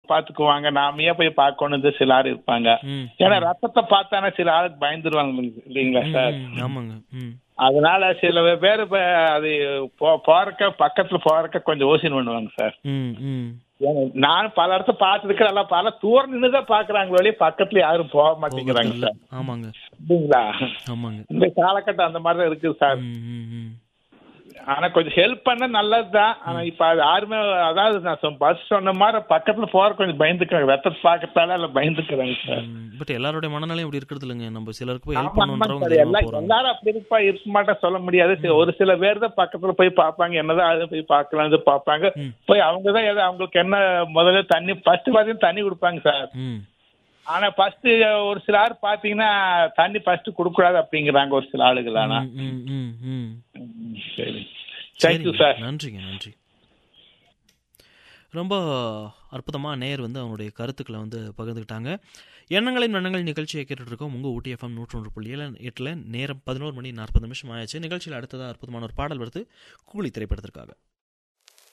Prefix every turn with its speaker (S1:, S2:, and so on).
S1: பாத்துக்குவாங்க நாம ஏன் போய் பார்க்கணும் சில ஆள் இருப்பாங்க
S2: ம்
S1: ஏன்னா ரத்தத்தை பார்த்தானே சில ஆளுக்கு பயந்துருவாங்க இல்லைங்களா சார்
S2: ம், ஆமாங்க ம்
S1: அதனால சில பேர் இப்ப அது போ- போறக்க பக்கத்துல போறக்க கொஞ்சம் யோசனை பண்ணுவாங்க சார்
S2: ம் ம்
S1: ஏன்னா, நான் பல இடத்த பார்த்துருக்கேன் எல்லாம் பல தூரம் நின்று தான் பாக்குறாங்க வெளியே பக்கத்துல யாரும் போக மாட்டேங்கிறாங்க
S2: போகிறதில்ல.
S1: சார்
S2: ஆமாங்க
S1: இல்லைங்களா
S2: ஆமாங்க
S1: இந்த காலகட்டம் அந்த மாதிரி தான் இருக்குது சார்
S2: ம் ம் ம்
S1: ஆனா கொஞ்சம் ஹெல்ப் பண்ண நல்லதுதான் ஆனா இப்ப அது யாருமே அதாவது நான் சொ- பஸ் சொன்ன மாதிரி பக்கத்துல போற கொஞ்சம் பயந்துக்கிறாங்க ரத்தத்தை பார்க்கறதால எல்லாம் பயந்துக்கிறாங்க சார்
S2: பட் எல்லாருடைய மனநிலையும் அப்படி இருக்கிறது இல்லைங்க நம்ம சிலருக்கு போய் ஹெல்ப்
S1: ஆமா, ஆமாங்க
S2: பண்ணுன்றவங்க
S1: சார்.
S2: தெரியாம
S1: எல்லா-
S2: போறாங்க
S1: எல்லாரும் அப்படி இருப்பா இருக்க மாட்டா சொல்ல முடியாது சரி, ஒரு சில பேர் தான் பக்கத்துல போய் பார்ப்பாங்க என்னதான் அது போய் பார்க்கலாம் இது பார்ப்பாங்க
S2: ம்.
S1: போய் அவங்க தான் எது அவங்களுக்கு என்ன முதல்ல தண்ணி ஃபர்ஸ்ட் பாத்தீங்கன்னா தண்ணி கொடுப்பாங்க சார்
S2: ம்
S1: ஆனா ஃபர்ஸ்ட் ஒரு சில ஆள் பாத்தீங்கன்னா தண்ணி ஃபர்ஸ்ட் கொடுக்கூடாது அப்படிங்கிறாங்க ஒரு சில ஆளுகள் ஆனா
S2: ம், ம் ம் ம்
S1: ம், சரி தேங்க்யூ
S2: சரிங்க.
S1: சார்
S2: நன்றிங்க நன்றி ரொம்ப அற்புதமாக நேர் வந்து அவனுடைய கருத்துக்களை வந்து பகிர்ந்துக்கிட்டாங்க எண்ணங்களின் எண்ணங்கள் நிகழ்ச்சியை கேட்டுட்டு இருக்கோம் உங்கள் ஊட்டி எஃப்எம் நூற்றொன்று புள்ளி ஏழு எட்டில் நேரம் பதினோரு மணி நாற்பது நிமிஷம் ஆயாச்சு நிகழ்ச்சியில் அடுத்ததாக அற்புதமான ஒரு பாடல் வருது கூலி திரைப்படத்திற்காக